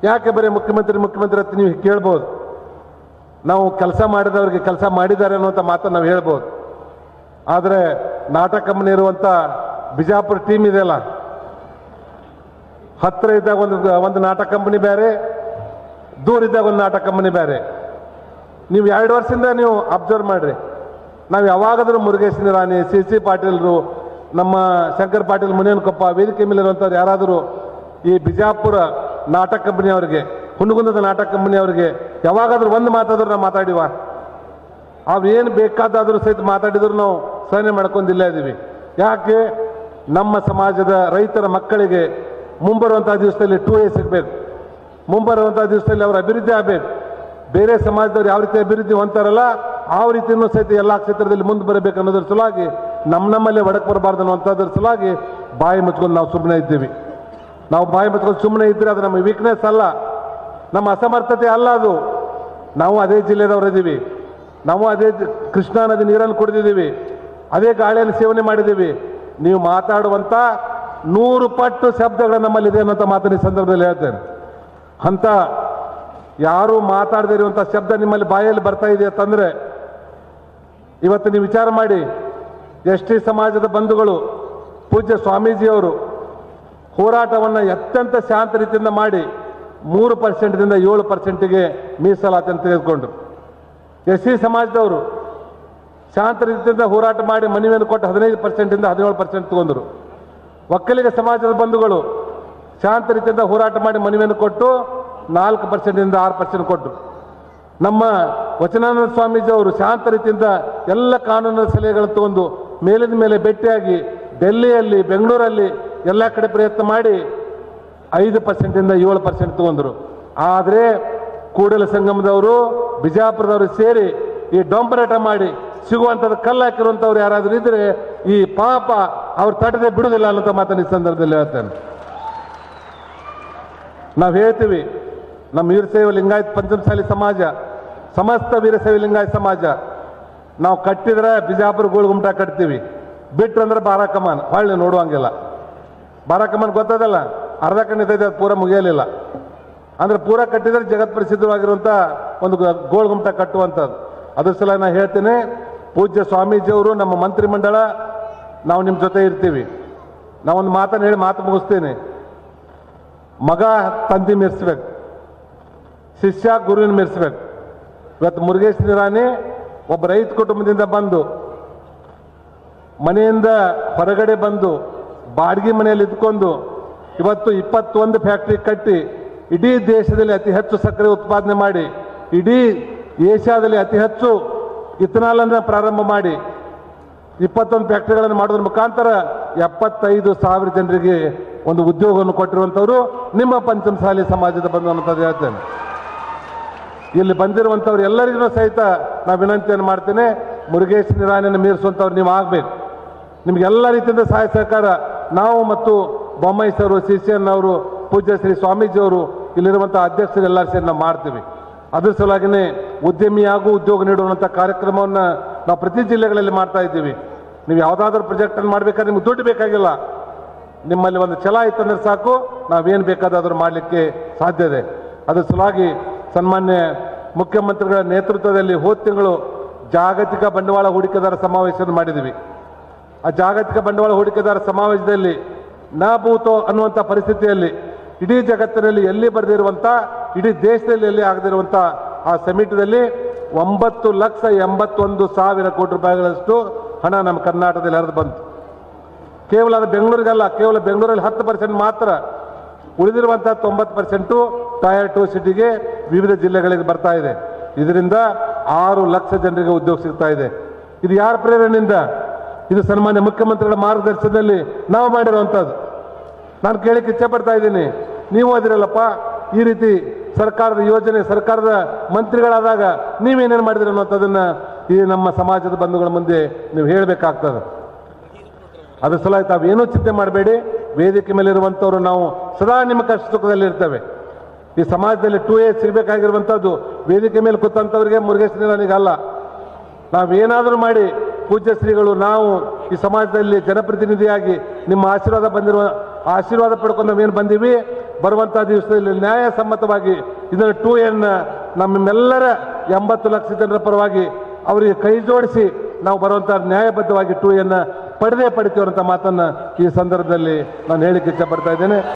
ಯಾಕೆ ಬರೀ ಮುಖ್ಯಮಂತ್ರಿ ಮುಖ್ಯಮಂತ್ರಿ ಅಂತ ನೀವು ಕೇಳ್ಬೋದು ನಾವು ಕೆಲಸ ಮಾಡಿದವರಿಗೆ ಕೆಲಸ ಮಾಡಿದ್ದಾರೆ ಅನ್ನುವಂಥ ಮಾತನ್ನು ನಾವು ಹೇಳ್ಬೋದು ಆದರೆ ನಾಟಕ ಕಂಪನಿ ಇರುವಂಥ ಬಿಜಾಪುರ ಟೀಮ್ ಇದೆಯಲ್ಲ ಹತ್ತಿರ ಇದ್ದಾಗ ಒಂದು ಒಂದು ನಾಟಕ ಕಂಪನಿ ಬೇರೆ ದೂರ ಇದ್ದಾಗ ಒಂದು ನಾಟಕ ಕಂಪನಿ ಬೇರೆ ನೀವು ಎರಡು ವರ್ಷದಿಂದ ನೀವು ಅಬ್ಸರ್ವ್ ಮಾಡ್ರಿ ನಾವು ಯಾವಾಗಾದ್ರೂ ಮುರುಗೇಶ್ ನಿರಾಣಿ ಸಿ ಸಿ ಪಾಟೀಲ್ರು ನಮ್ಮ ಶಂಕರ್ ಪಾಟೀಲ್ ಮುನಿಯನ್ಕೊಪ್ಪ ವೇದಿಕೆ ಮೇಲೆ ಇರುವಂಥವ್ರು ಯಾರಾದರೂ ಈ ಬಿಜಾಪುರ ನಾಟಕ ಕಂಪನಿ ಅವರಿಗೆ ಹುಣಗುಂದದ ನಾಟಕ ಕಂಪನಿ ಅವರಿಗೆ ಯಾವಾಗಾದ್ರೂ ಒಂದು ಮಾತಾದ್ರೂ ನಾವು ಮಾತಾಡಿವ ಅವ್ರು ಏನು ಬೇಕಾದಾದ್ರೂ ಸಹಿತ ಮಾತಾಡಿದ್ರು ನಾವು ಸಹನೆ ಮಾಡ್ಕೊಂಡಿಲ್ಲ ಇದ್ದೀವಿ ಯಾಕೆ ನಮ್ಮ ಸಮಾಜದ ರೈತರ ಮಕ್ಕಳಿಗೆ ಮುಂಬರುವಂಥ ದಿವಸದಲ್ಲಿ ಟೂ ಎ ಸಿಗಬೇಕು ಮುಂಬರುವಂಥ ದಿವಸದಲ್ಲಿ ಅವರ ಅಭಿವೃದ್ಧಿ ಆಗಬೇಕು ಬೇರೆ ಸಮಾಜದವ್ರು ಯಾವ ರೀತಿ ಅಭಿವೃದ್ಧಿ ಹೊಂತಾರಲ್ಲ ಆ ರೀತಿಯೂ ಸಹಿತ ಎಲ್ಲ ಕ್ಷೇತ್ರದಲ್ಲಿ ಮುಂದೆ ಬರಬೇಕು ಅನ್ನೋದ್ರ ಸಲುವಾಗಿ ನಮ್ಮ ನಮ್ಮಲ್ಲೇ ಒಡಕ್ಕೆ ಬರಬಾರ್ದು ಅನ್ನುವಂಥದ್ರ ಸಲುವಾಗಿ ಬಾಯಿ ಮುಚ್ಕೊಂಡು ನಾವು ಸುಮ್ಮನೆ ಇದ್ದೀವಿ ನಾವು ಬಾಯಿ ಮುಚ್ಕೊಂಡು ಸುಮ್ಮನೆ ಇದ್ರೆ ಅದು ನಮ್ಮ ವೀಕ್ನೆಸ್ ಅಲ್ಲ ನಮ್ಮ ಅಸಮರ್ಥತೆ ಅಲ್ಲ ಅದು ನಾವು ಅದೇ ಜಿಲ್ಲೆದವ್ರು ಇದ್ದೀವಿ ನಾವು ಅದೇ ಜ- ಕೃಷ್ಣಾ ನದಿ ನೀರನ್ನು ಕುಡಿದಿದ್ದೀವಿ ಅದೇ ಗಾಳಿಯನ್ನು ಸೇವನೆ ಮಾಡಿದ್ದೀವಿ ನೀವು ಮಾತಾಡುವಂಥ ನೂರು ಪಟ್ಟು ಶಬ್ದಗಳು ನಮ್ಮಲ್ಲಿದೆ ಅನ್ನೋಂಥ ಮಾತನ್ನ ಈ ಸಂದರ್ಭದಲ್ಲಿ ಹೇಳ್ತೇನೆ ಅಂತ ಯಾರು ಮಾತಾಡದೇ ಇರುವಂಥ ಶಬ್ದ ನಿಮ್ಮಲ್ಲಿ ಬಾಯಲ್ಲಿ ಬರ್ತಾ ಇದೆ ಅಂತಂದ್ರೆ ಇವತ್ತು ನೀವು ವಿಚಾರ ಮಾಡಿ ಎಸ್ ಟಿ ಸಮಾಜದ ಬಂಧುಗಳು ಪೂಜ್ಯ ಸ್ವಾಮೀಜಿಯವರು ಹೋರಾಟವನ್ನು ಅತ್ಯಂತ ಶಾಂತ ರೀತಿಯಿಂದ ಮಾಡಿ ಮೂರು ಪರ್ಸೆಂಟ್ದಿಂದ ಏಳು ಪರ್ಸೆಂಟಿಗೆ ಮೀಸಲಾತಿಯನ್ನು ತೆಗೆದುಕೊಂಡ್ರು ಎಸ್ ಸಿ ಸಮಾಜದವರು ಶಾಂತ ರೀತಿಯಿಂದ ಹೋರಾಟ ಮಾಡಿ ಮನವಿಯನ್ನು ಕೊಟ್ಟು ಹದಿನೈದು ಪರ್ಸೆಂಟಿಂದ ಹದಿನೇಳು ಪರ್ಸೆಂಟ್ ತಗೊಂಡ್ರು ಒಕ್ಕಲಿಗ ಸಮಾಜದ ಬಂಧುಗಳು ಶಾಂತ ರೀತಿಯಿಂದ ಹೋರಾಟ ಮಾಡಿ ಮನವಿಯನ್ನು ಕೊಟ್ಟು ನಾಲ್ಕು ಪರ್ಸೆಂಟಿಂದ ಆರು ಪರ್ಸೆಂಟ್ ಕೊಟ್ಟರು ನಮ್ಮ ವಚನಾನಂದ ಸ್ವಾಮೀಜಿ ಅವರು ಶಾಂತ ರೀತಿಯಿಂದ ಎಲ್ಲ ಕಾನೂನಿನ ಸಲಹೆಗಳನ್ನು ತಗೊಂಡು ಮೇಲಿನ ಮೇಲೆ ಭೇಟಿಯಾಗಿ ಡೆಲ್ಲಿಯಲ್ಲಿ ಬೆಂಗಳೂರಲ್ಲಿ ಎಲ್ಲ ಕಡೆ ಪ್ರಯತ್ನ ಮಾಡಿ ಐದು ಪರ್ಸೆಂಟಿಂದ ಏಳು ಪರ್ಸೆಂಟ್ ತಗೊಂಡ್ರು ಆದರೆ ಕೂಡಲ ಸಂಗಮದವರು ಬಿಜಾಪುರದವರು ಸೇರಿ ಈ ಡೊಂಬರಾಟ ಮಾಡಿ ಸಿಗುವಂಥದ್ದು ಕಲ್ಲು ಹಾಕಿರುವಂಥವ್ರು ಯಾರಾದರೂ ಇದ್ರೆ ಈ ಪಾಪ ಅವ್ರು ತಟ್ಟದೆ ಬಿಡುವುದಿಲ್ಲ ಅನ್ನೋ ಮಾತನ್ನ ಈ ಸಂದರ್ಭದಲ್ಲಿ ಹೇಳ್ತೇನೆ ನಾವು ಹೇಳ್ತೀವಿ ನಮ್ಮ ವೀರಶೈವ ಲಿಂಗಾಯತ್ ಪಂಚಮಸಾಲಿ ಸಮಾಜ ಸಮಸ್ತ ವೀರಶೈವ ಲಿಂಗಾಯತ್ ಸಮಾಜ ನಾವು ಕಟ್ಟಿದ್ರೆ ಬಿಜಾಪುರ ಗೋಳ್ಗುಮ್ಟ ಕಟ್ತೀವಿ ಬಿಟ್ರಂದ್ರೆ ಬಾರಾಕಮಾನ್ ಹೊಳ್ಳಿ ನೋಡುವಂಗಿಲ್ಲ ಬಾರಾಕಮಾನ್ ಗೊತ್ತದಲ್ಲ ಅರ್ಧ ಕಣ್ಣಿದೆ ಅದು ಪೂರ ಮುಗಿಯಲಿಲ್ಲ ಅಂದ್ರೆ ಪೂರ ಕಟ್ಟಿದ್ರೆ ಜಗತ್ ಪ್ರಸಿದ್ಧವಾಗಿರುವಂಥ ಒಂದು ಗ- ಗೋಳ್ಗುಮ್ಟ ಕಟ್ಟುವಂಥದ್ದು ಅದ್ರ ಸಲ ನಾನು ಹೇಳ್ತೇನೆ ಪೂಜ್ಯ ಸ್ವಾಮೀಜಿಯವರು ನಮ್ಮ ಮಂತ್ರಿಮಂಡಳ ನಾವು ನಿಮ್ಮ ಜೊತೆ ಇರ್ತೀವಿ ನಾವೊಂದು ಮಾತನ್ನು ಹೇಳಿ ಮಾತು ಮುಗಿಸ್ತೇನೆ ಮಗ ತಂದೆ ಮೆರೆಸ್ಬೇಕು ಶಿಷ್ಯ ಗುರುವಿನ ಮೆರೆಸ್ಬೇಕು ಇವತ್ತು ಮುರುಗೇಶ್ ನಿರಾಣಿ ಒಬ್ಬ ರೈತ ಕುಟುಂಬದಿಂದ ಬಂದು ಮನೆಯಿಂದ ಹೊರಗಡೆ ಬಂದು ಬಾಡಿಗೆ ಮನೆಯಲ್ಲಿ ಇದ್ಕೊಂಡು ಇವತ್ತು ಇಪ್ಪತ್ತೊಂದು ಫ್ಯಾಕ್ಟ್ರಿ ಕಟ್ಟಿ ಇಡೀ ದೇಶದಲ್ಲಿ ಅತಿ ಹೆಚ್ಚು ಸಕ್ಕರೆ ಉತ್ಪಾದನೆ ಮಾಡಿ ಇಡೀ ಏಷ್ಯಾದಲ್ಲಿ ಅತಿ ಹೆಚ್ಚು ಇಥನಾಲನ್ನು ಪ್ರಾರಂಭ ಮಾಡಿ ಇಪ್ಪತ್ತೊಂದು ಫ್ಯಾಕ್ಟ್ರಿಗಳನ್ನು ಮಾಡೋದ್ರ ಮುಖಾಂತರ ಎಪ್ಪತ್ತೈದು ಸಾವಿರ ಜನರಿಗೆ ಒಂದು ಉದ್ಯೋಗವನ್ನು ಕೊಟ್ಟಿರುವಂಥವ್ರು ನಿಮ್ಮ ಪಂಚಮಸಾಲಿ ಸಮಾಜದ ಬಂಧು ಅನ್ನೋದು ಹೇಳ್ತೇನೆ ಇಲ್ಲಿ ಬಂದಿರುವಂಥವ್ರು ಎಲ್ಲರಿಗೂ ಸಹಿತ ನಾವು ವಿನಂತಿಯನ್ನು ಮಾಡ್ತೇನೆ ಮುರುಗೇಶ್ ನಿರಾಣಿಯನ್ನು ಮೀರಿಸುವಂಥವ್ರು ನೀವು ಆಗಬೇಕು ನಿಮಗೆಲ್ಲ ರೀತಿಯಿಂದ ಸಹಾಯ ಸಹಕಾರ ನಾವು ಮತ್ತು Bommai sir C C N ಅವರು ಪೂಜ್ಯ ಶ್ರೀ ಸ್ವಾಮೀಜಿಯವರು ಇಲ್ಲಿರುವಂಥ ಅಧ್ಯಕ್ಷರು ಎಲ್ಲರೂ ಸೇರಿ ನಾವು ಮಾಡ್ತೀವಿ ಅದ್ರ ಸಲುವಾಗಿನೇ ಉದ್ಯಮಿಯಾಗೂ ಉದ್ಯೋಗ ನೀಡುವಂಥ ಕಾರ್ಯಕ್ರಮವನ್ನು ನಾವು ಪ್ರತಿ ಜಿಲ್ಲೆಗಳಲ್ಲಿ ಮಾಡ್ತಾ ಇದ್ದೀವಿ ನೀವು ಯಾವುದಾದ್ರೂ ಪ್ರಾಜೆಕ್ಟನ್ನು ಮಾಡಬೇಕಾದ್ರೆ ನಿಮ್ಗೆ ದುಡ್ಡು ಬೇಕಾಗಿಲ್ಲ ನಿಮ್ಮಲ್ಲಿ ಒಂದು ಛಲ ಇತ್ತಂದ್ರೆ ಸಾಕು ನಾವೇನು ಬೇಕಾದಾದ್ರೂ ಮಾಡಲಿಕ್ಕೆ ಸಾಧ್ಯ ಇದೆ ಅದ್ರ ಸಲುವಾಗಿ ಸನ್ಮಾನ್ಯ ಮುಖ್ಯಮಂತ್ರಿಗಳ ನೇತೃತ್ವದಲ್ಲಿ ಹೋದ ತಿಂಗಳು ಜಾಗತಿಕ ಬಂಡವಾಳ ಹೂಡಿಕೆದಾರ ಸಮಾವೇಶವನ್ನು ಮಾಡಿದ್ವಿ ಆ ಜಾಗತಿಕ ಬಂಡವಾಳ ಹೂಡಿಕೆದಾರ ಸಮಾವೇಶದಲ್ಲಿ ನಾ ಭೂತೋ ಅನ್ನುವಂಥ ಪರಿಸ್ಥಿತಿಯಲ್ಲಿ ಇಡೀ ಜಗತ್ತಿನಲ್ಲಿ ಎಲ್ಲಿ ಬರೆದಿರುವಂಥ ಇಡೀ ದೇಶದಲ್ಲಿ ಎಲ್ಲಿ ಆಗದಿರುವಂಥ ಆ ಸಮಿಟದಲ್ಲಿ ಒಂಬತ್ತು ಲಕ್ಷ ಎಂಬತ್ತೊಂದು ಸಾವಿರ ಕೋಟಿ ರೂಪಾಯಿಗಳಷ್ಟು ಹಣ ನಮ್ಮ ಕರ್ನಾಟಕದಲ್ಲಿ ಹರಿದು ಬಂತು ಕೇವಲ ಅದು ಬೆಂಗಳೂರಿಗಲ್ಲ ಕೇವಲ ಬೆಂಗಳೂರಲ್ಲಿ ಹತ್ತು ಪರ್ಸೆಂಟ್ ಮಾತ್ರ ಉಳಿದಿರುವಂತಹ ತೊಂಬತ್ತು ಪರ್ಸೆಂಟು ಟಯರ್ ಟು ಸಿಟಿಗೆ ವಿವಿಧ ಜಿಲ್ಲೆಗಳಿಗೆ ಬರ್ತಾ ಇದೆ ಇದರಿಂದ ಆರು ಲಕ್ಷ ಜನರಿಗೆ ಉದ್ಯೋಗ ಸಿಗ್ತಾ ಇದೆ ಇದು ಯಾರ ಪ್ರೇರಣೆಯಿಂದ ಇದು ಸನ್ಮಾನ್ಯ ಮುಖ್ಯಮಂತ್ರಿಗಳ ಮಾರ್ಗದರ್ಶನದಲ್ಲಿ ನಾವು ಮಾಡಿರುವಂಥದ್ದು ನಾನು ಕೇಳಕ್ಕೆ ಇಚ್ಛೆ ಪಡ್ತಾ ಇದ್ದೀನಿ ನೀವು ಅದಿರಲ್ಲಪ್ಪ ಈ ರೀತಿ ಸರ್ಕಾರದ ಯೋಜನೆ ಸರ್ಕಾರದ ಮಂತ್ರಿಗಳಾದಾಗ ನೀವೇನೇನು ಮಾಡಿದ್ರಿ ಅನ್ನೋಂಥದ್ದನ್ನ ಈ ನಮ್ಮ ಸಮಾಜದ ಬಂಧುಗಳ ಮುಂದೆ ನೀವು ಹೇಳಬೇಕಾಗ್ತದೆ ಅದ್ರ ಸಲ ತಾವೇನೂ ಚಿಂತೆ ಮಾಡಬೇಡಿ ವೇದಿಕೆ ಮೇಲೆ ಇರುವಂಥವ್ರು ನಾವು ಸದಾ ನಿಮ್ಮ ಕಷ್ಟ ಸುಖದಲ್ಲಿ ಇರ್ತೇವೆ ಈ ಸಮಾಜದಲ್ಲಿ ಟೂ ಎ ಸಿಗಬೇಕಾಗಿರುವಂಥದ್ದು ವೇದಿಕೆ ಮೇಲೆ ಕೂತಂಥವ್ರಿಗೆ ಮುರುಗೇಶ್ ನಿರಾಣಿಗಲ್ಲ ನಾವೇನಾದರೂ ಮಾಡಿ ಪೂಜ್ಯ ಶ್ರೀಗಳು ನಾವು ಈ ಸಮಾಜದಲ್ಲಿ ಜನಪ್ರತಿನಿಧಿಯಾಗಿ ನಿಮ್ಮ ಆಶೀರ್ವಾದ ಬಂದಿರುವ ಆಶೀರ್ವಾದ ಪಡ್ಕೊಂಡು ನಾವೇನು ಬಂದೀವಿ ಬರುವಂತಹ ದಿವಸದಲ್ಲಿ ನ್ಯಾಯಸಮ್ಮತವಾಗಿ ಇದನ್ನು ಟೂ ಎನ್ ನಮ್ಮೆಲ್ಲರ ಎಂಬತ್ತು ಲಕ್ಷ ಜನರ ಪರವಾಗಿ ಅವರಿಗೆ ಕೈ ಜೋಡಿಸಿ ನಾವು ಬರುವಂತಹ ನ್ಯಾಯಬದ್ಧವಾಗಿ ಟೂ ಎನ್ ಪಡೆದೇ ಪಡಿತೀವಂತ ಮಾತನ್ನ ಈ ಸಂದರ್ಭದಲ್ಲಿ ನಾನು ಹೇಳಿಕ್ಕೆ ಇಚ್ಛಪಡ್ತಾ ಇದ್ದೇನೆ